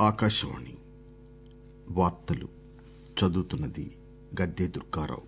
ఆకాశవాణి వార్తలు చదువుతున్నది గద్దె దుర్గారావు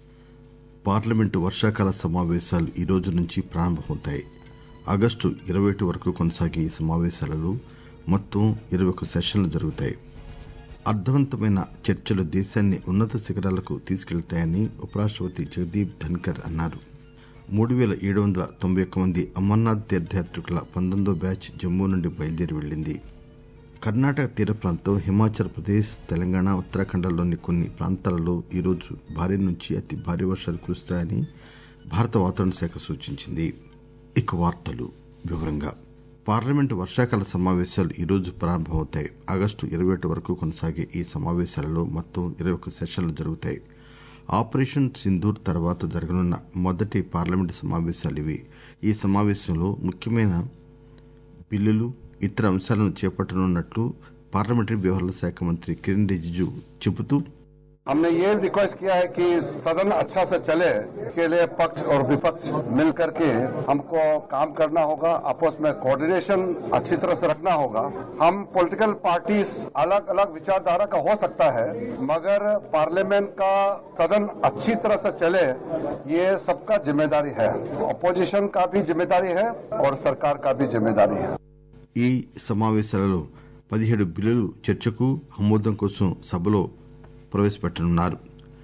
పార్లమెంటు వర్షాకాల సమావేశాలు ఈ రోజు నుంచి ప్రారంభమవుతాయి ఆగస్టు ఇరవై ఒకటి వరకు కొనసాగే ఈ సమావేశాలలో మొత్తం ఇరవై ఒక్క సెషన్లు జరుగుతాయి అర్థవంతమైన చర్చలు దేశాన్ని ఉన్నత శిఖరాలకు తీసుకెళ్తాయని ఉపరాష్టపతి జగదీప్ ధన్కర్ అన్నారు మూడు పేల ఏడు వందల తొంభై ఒక్క మంది అమర్నాథ్ తీర్థయాత్రికుల పంతొమ్మిదో బ్యాచ్ జమ్మూ నుండి బయలుదేరి వెళ్లింది కర్ణాటక తీర ప్రాంతం హిమాచల్ ప్రదేశ్ తెలంగాణ ఉత్తరాఖండ్లలోని కొన్ని ప్రాంతాలలో ఈరోజు భారీ నుంచి అతి భారీ వర్షాలు కురుస్తాయని భారత వాతావరణ శాఖ సూచించింది ఇక వార్తలు వివరంగా పార్లమెంటు వర్షాకాల సమావేశాలు ఈ రోజు ప్రారంభమవుతాయి ఆగస్టు ఇరవై ఒకటి వరకు కొనసాగే ఈ సమావేశాలలో మొత్తం ఇరవై ఒక్క సెషన్లు జరుగుతాయి ఆపరేషన్ సింధూర్ తర్వాత జరగనున్న మొదటి పార్లమెంటు సమావేశాలు ఇవి ఈ సమావేశంలో ముఖ్యమైన బిల్లులు ఇతర అంశాలను చేపట్టనున్నట్లు పార్లమెంటరీ వ్యవహారాల శాఖ మంత్రి కిరణ్ రిజిజు చెబుతూ हमने ये रिक्वेस्ट किया है कि सदन अच्छा से चले के लिए पक्ष और विपक्ष मिलकर के हमको काम करना होगा आपस में कोऑर्डिनेशन अच्छी तरह से रखना होगा हम पॉलिटिकल पार्टीज अलग अलग विचारधारा का हो सकता है मगर पार्लियामेंट का सदन अच्छी तरह से चले ये सबका जिम्मेदारी है अपोजिशन का भी जिम्मेदारी है और सरकार का भी जिम्मेदारी है ఈ సమావేశాలలో పదిహేడు బిల్లులు చర్చకు ఆమోదం కోసం సభలో ప్రవేశపెట్టనున్నారు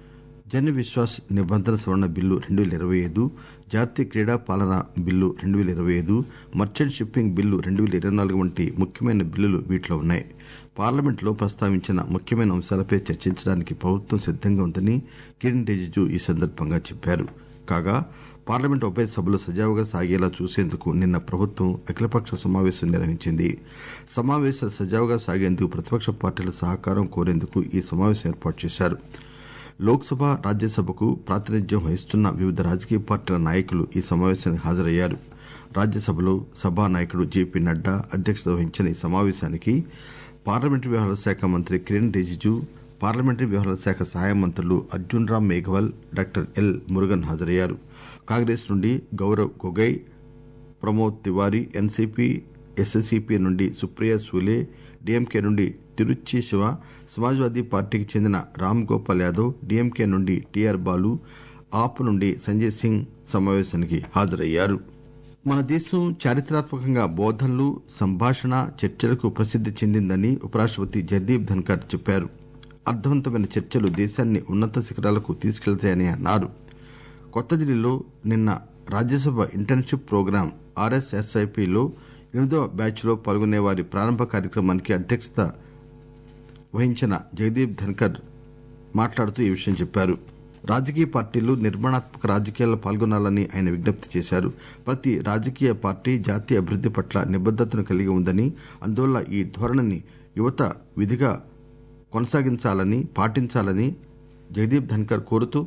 జన విశ్వాస్ నిబంధన సవరణ బిల్లు రెండు వేల ఇరవై ఐదు జాతీయ క్రీడా పాలన బిల్లు రెండు వేల ఇరవై ఐదు మర్చెంట్ షిప్పింగ్ బిల్లు రెండు వేల ఇరవై నాలుగు వంటి ముఖ్యమైన బిల్లులు వీటిలో ఉన్నాయి పార్లమెంట్లో ప్రస్తావించిన ముఖ్యమైన అంశాలపై చర్చించడానికి ప్రభుత్వం సిద్దంగా ఉందని కిరణ్ రిజిజు ఈ సందర్భంగా చెప్పారు కాగా పార్లమెంట్ ఉభయ సభలు సజావుగా సాగేలా చూసేందుకు నిన్న ప్రభుత్వం అఖిలపక్ష సమావేశం నిర్వహించింది సమావేశాలు సజావుగా సాగేందుకు ప్రతిపక్ష పార్టీల సహకారం కోరేందుకు ఈ సమావేశం ఏర్పాటు చేశారు లోక్సభ రాజ్యసభకు ప్రాతినిధ్యం వహిస్తున్న వివిధ రాజకీయ పార్టీల నాయకులు ఈ సమావేశానికి హాజరయ్యారు రాజ్యసభలో సభా నాయకుడు జేపీ నడ్డా అధ్యక్షత వహించిన ఈ సమావేశానికి పార్లమెంటరీ వ్యవహారాల శాఖ మంత్రి కిరణ్ రిజిజు పార్లమెంటరీ వ్యవహారాల శాఖ సహాయ మంత్రులు అర్జున్ రామ్ మేఘవాల్ డాక్టర్ ఎల్ మురుగన్ హాజరయ్యారు కాంగ్రెస్ నుండి గౌరవ్ గొగోయ్ ప్రమోద్ తివారీ ఎన్సీపీ ఎస్ఎస్సీపీ నుండి సుప్రియా సూలే డీఎంకే నుండి తిరుచి శివ సమాజ్వాదీ పార్టీకి చెందిన రామ్ గోపాల్ యాదవ్ డీఎంకే నుండి టీఆర్ బాలు ఆప్ నుండి సంజయ్ సింగ్ సమావేశానికి హాజరయ్యారు మన దేశం చారిత్రాత్మకంగా బోధనలు సంభాషణ చర్చలకు ప్రసిద్ది చెందిందని ఉపరాష్టపతి జగదీప్ ధన్కర్ చెప్పారు అర్థవంతమైన చర్చలు దేశాన్ని ఉన్నత శిఖరాలకు తీసుకెళ్తాయని అన్నారు కొత్త ఢిల్లీలో నిన్న రాజ్యసభ ఇంటర్న్షిప్ ప్రోగ్రాం ఆర్ఎస్ఎస్ఐపిలో ఎనిమిదవ బ్యాచ్ లో పాల్గొనే వారి ప్రారంభ కార్యక్రమానికి అధ్యక్షత వహించిన జగదీప్ ధన్కర్ మాట్లాడుతూ ఈ విషయం చెప్పారు రాజకీయ పార్టీలు నిర్మాణాత్మక రాజకీయాల్లో పాల్గొనాలని ఆయన విజ్ఞప్తి చేశారు ప్రతి రాజకీయ పార్టీ జాతీయ అభివృద్ది పట్ల నిబద్దతను కలిగి ఉందని అందువల్ల ఈ ధోరణిని యువత విధిగా కొనసాగించాలని పాటించాలని జగదీప్ ధన్కర్ కోరుతూ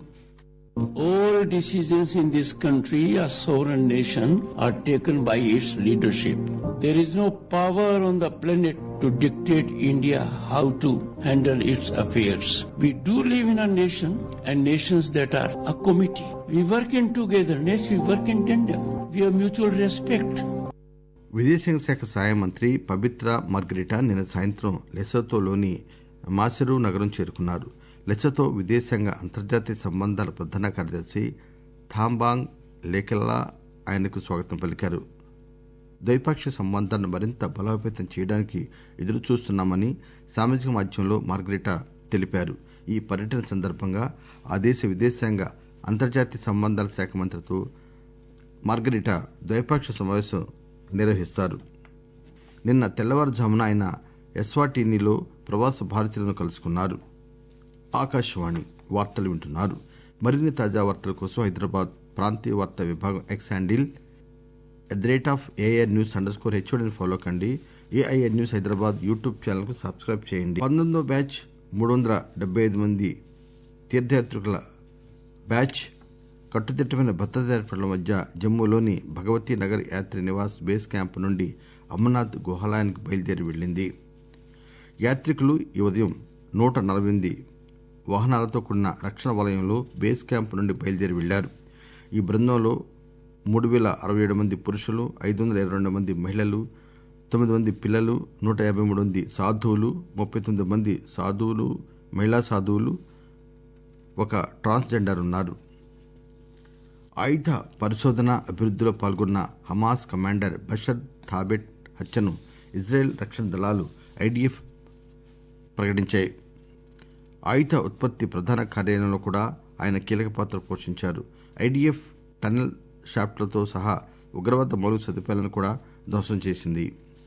All decisions in this country, a sovereign nation, are taken by its leadership. There is no power on the planet to dictate India how to handle its affairs. We do live in a nation and nations that are a committee. We work in togetherness, we work in tandem. We have mutual respect. విదేశాంగ శాఖ సహాయ మంత్రి పబిత్ర margherita నిన్న సాయంత్రం లెసోతోలోని మాసెరు నగరం చేరుకున్నారు లెసతో విదేశాంగ అంతర్జాతీయ సంబంధాల ప్రధాన కార్యదర్శి థాంబాంగ్ లేకెల్లా ఆయనకు స్వాగతం పలికారు ద్వైపాక్షిక సంబంధాలను మరింత బలోపేతం చేయడానికి ఎదురు చూస్తున్నామని సామాజిక మాధ్యమంలో మార్గరిటా తెలిపారు ఈ పర్యటన సందర్భంగా ఆ దేశ విదేశాంగ అంతర్జాతీయ సంబంధాల శాఖ మంత్రితో మార్గరిటా ద్వైపాక్షిక సమావేశం నిర్వహిస్తారు నిన్న తెల్లవారుజామున ఆయన ఎస్వాటినీలో ప్రవాస భారతీయులను కలుసుకున్నారు ఆకాశవాణి వార్తలు వింటున్నారు మరిన్ని తాజా వార్తల కోసం హైదరాబాద్ ప్రాంతీయ వార్తా విభాగం X handle at the rate of AIR news underscore స్కోర్ హెచ్ఓడిని ఫాలో కండి AIR news Hyderabad YouTube channel కు సబ్స్క్రైబ్ చేయండి పంతొమ్మిదో బ్యాచ్ మూడు వందల డెబ్బై ఐదు మంది తీర్థయాత్రికుల బ్యాచ్ కట్టుదిట్టమైన భద్రతా ఏర్పాట్ల మధ్య జమ్మూలోని భగవతీ నగర్ యాత్రి నివాస్ బేస్ క్యాంప్ నుండి అమర్నాథ్ గుహాలయానికి బయలుదేరి వెళ్లింది యాత్రికులు ఈ ఉదయం నూట నలభై ఎనిమిది వాహనాలతో కూడిన రక్షణ వలయంలో బేస్ క్యాంప్ నుండి బయలుదేరి వెళ్లారు ఈ బృందంలో మూడు వేల అరవై ఏడు మంది పురుషులు ఐదు వందల ఇరవై రెండు మంది మహిళలు తొమ్మిది మంది పిల్లలు నూట యాభై మూడు మంది సాధువులు ముప్పై తొమ్మిది మంది సాధువులు మహిళా సాధువులు ఒక ట్రాన్స్జెండర్ ఉన్నారు ఆయుధ పరిశోధన అభివృద్ధిలో పాల్గొన్న హమాస్ కమాండర్ బషర్ థాబెట్ హత్యను ఇజ్రాయెల్ రక్షణ దళాలు ఐడిఎఫ్ ప్రకటించాయి ఆయుధ ఉత్పత్తి ప్రధాన కార్యాలయంలో కూడా ఆయన కీలక పాత్ర పోషించారు ఐడిఎఫ్ టన్నెల్ షాఫ్ట్లతో సహా ఉగ్రవాద మౌలిక సదుపాయాలను కూడా ధ్వంసం చేసింది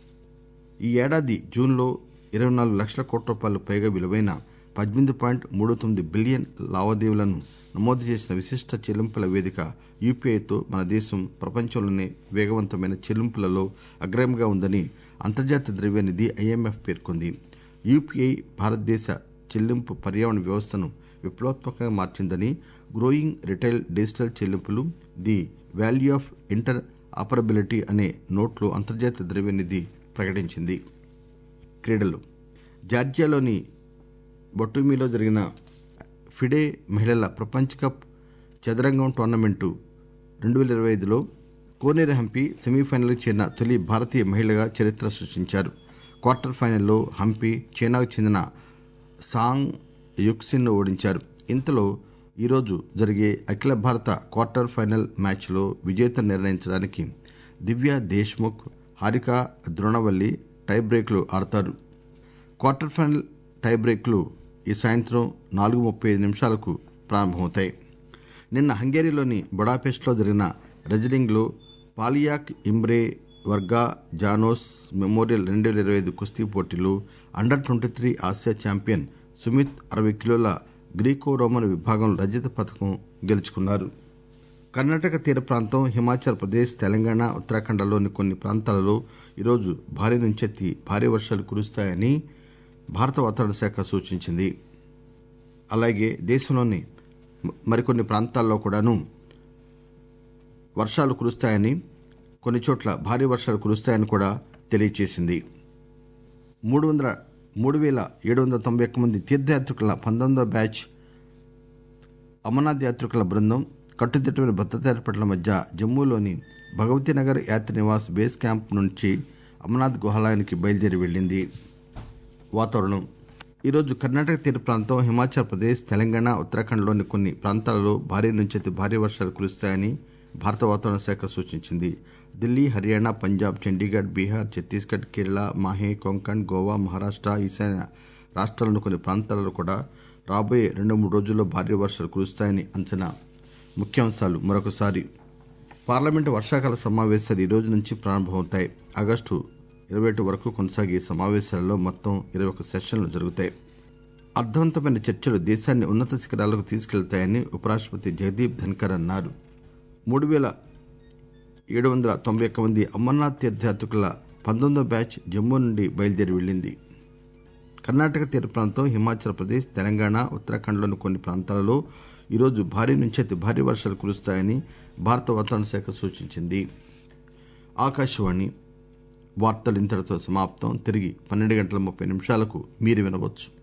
ఈ ఏడాది జూన్లో ఇరవై నాలుగు లక్షల కోట్ల రూపాయలు పైగా విలువైన పద్దెనిమిది పాయింట్ మూడు తొమ్మిది బిలియన్ లావాదేవీలను నమోదు చేసిన విశిష్ట చెల్లింపుల వేదిక యూపీఐతో మన దేశం ప్రపంచంలోనే వేగవంతమైన చెల్లింపులలో అగ్రయంగా ఉందని అంతర్జాతీయ ద్రవ్య నిధి ఐఎంఎఫ్ పేర్కొంది యూపీఐ భారతదేశ చెల్లింపు పర్యావరణ వ్యవస్థను విప్లవాత్మకంగా మార్చిందని గ్రోయింగ్ రిటైల్ డిజిటల్ చెల్లింపులు the value of interoperability అనే నోట్లో అంతర్జాతీయ ద్రవ్య నిధి ప్రకటించింది క్రీడలు జార్జియాలోని బొట్టుమీలో జరిగిన ఫిడే మహిళల ప్రపంచ కప్ చదరంగం టోర్నమెంటు రెండు వేల ఇరవై ఐదులో కోనేరు హంపి సెమీఫైనల్కి చేరిన తొలి భారతీయ మహిళగా చరిత్ర సృష్టించారు క్వార్టర్ ఫైనల్లో హంపి చైనాకు చెందిన సాంగ్ యుక్సిన్ను ఓడించారు ఇంతలో ఈరోజు జరిగే అఖిల భారత క్వార్టర్ ఫైనల్ మ్యాచ్లో విజేత నిర్ణయించడానికి దివ్య దేశ్ముఖ్ హారిక ద్రోణవల్లి టై బ్రేక్లు ఆడతారు క్వార్టర్ ఫైనల్ టై బ్రేక్లు ఈ సాయంత్రం నాలుగు ముప్పై ఐదు నిమిషాలకు ప్రారంభమవుతాయి నిన్న హంగేరీలోని బుడాపెస్ట్లో జరిగిన రెజ్లింగ్లో పాలియాక్ ఇంబ్రే వర్గా జానోస్ మెమోరియల్ రెండు వేల ఇరవై ఐదు కుస్తీ పోటీలో అండర్ ట్వంటీ త్రీ ఆసియా ఛాంపియన్ సుమిత్ అరవై కిలోల గ్రీకో రోమన్ విభాగంలో రజత పథకం గెలుచుకున్నారు కర్ణాటక తీర ప్రాంతం హిమాచల్ ప్రదేశ్ తెలంగాణ ఉత్తరాఖండ్లోని కొన్ని ప్రాంతాలలో ఈరోజు భారీ నుంచి అతి భారీ వర్షాలు కురుస్తాయని భారత వాతావరణ శాఖ సూచించింది అలాగే దేశంలోని మరికొన్ని ప్రాంతాల్లో కూడాను వర్షాలు కురుస్తాయని కొన్ని చోట్ల భారీ వర్షాలు కురుస్తాయని కూడా తెలియచేసింది మూడు వందల మూడు వేల ఏడు వందల తొంభై ఒక్క మంది తీర్థయాత్రికుల పంతొమ్మిదో బ్యాచ్ అమర్నాథ్ యాత్రికుల బృందం కట్టుదిట్టమైన భద్రతా ఏర్పాట్ల మధ్య జమ్మూలోని భగవతీనగర్ యాత్రి నివాస్ బేస్ క్యాంప్ నుంచి అమర్నాథ్ గుహాలయానికి బయలుదేరి వెళ్ళింది వాతావరణం ఈరోజు కర్ణాటక తీర ప్రాంతం హిమాచల్ ప్రదేశ్ తెలంగాణ ఉత్తరాఖండ్లోని కొన్ని ప్రాంతాలలో భారీ నుంచి అతి భారీ వర్షాలు కురుస్తాయని భారత వాతావరణ శాఖ సూచించింది ఢిల్లీ హర్యానా పంజాబ్ చండీగఢ్ బీహార్ ఛత్తీస్గఢ్ కేరళ మాహే కొంకణ్ గోవా మహారాష్ట్ర ఈశాన్య రాష్ట్రాల్లోని కొన్ని ప్రాంతాలలో కూడా రాబోయే రెండు మూడు రోజుల్లో భారీ వర్షాలు కురుస్తాయని అంచనా ముఖ్యాంశాలు మరొకసారి పార్లమెంటు వర్షాకాల సమావేశాలు ఈ రోజు నుంచి ప్రారంభమవుతాయి ఆగస్టు ఇరవై ఒకటి వరకు కొనసాగే ఈ సమావేశాలలో మొత్తం ఇరవై ఒక సెషన్లు జరుగుతాయి అర్థవంతమైన చర్చలు దేశాన్ని ఉన్నత శిఖరాలకు తీసుకెళ్తాయని ఉపరాష్ట్రపతి జగదీప్ ధన్కర్ అన్నారు మూడు వేల ఏడు వందల తొంభై ఒక్క మంది అమర్నాథ్ తీర్థయాత్రికుల పంతొమ్మిదో బ్యాచ్ జమ్మూ నుండి బయలుదేరి వెళ్ళింది కర్ణాటక తీర ప్రాంతం హిమాచల్ ప్రదేశ్ తెలంగాణ ఉత్తరాఖండ్లోని కొన్ని ప్రాంతాలలో ఈరోజు భారీ నుంచి అతి భారీ వర్షాలు కురుస్తాయని భారత వాతావరణ శాఖ సూచించింది ఆకాశవాణి వార్తలు ఇంతటితో సమాప్తం తిరిగి పన్నెండు గంటల ముప్పై నిమిషాలకు మీరు వినవచ్చు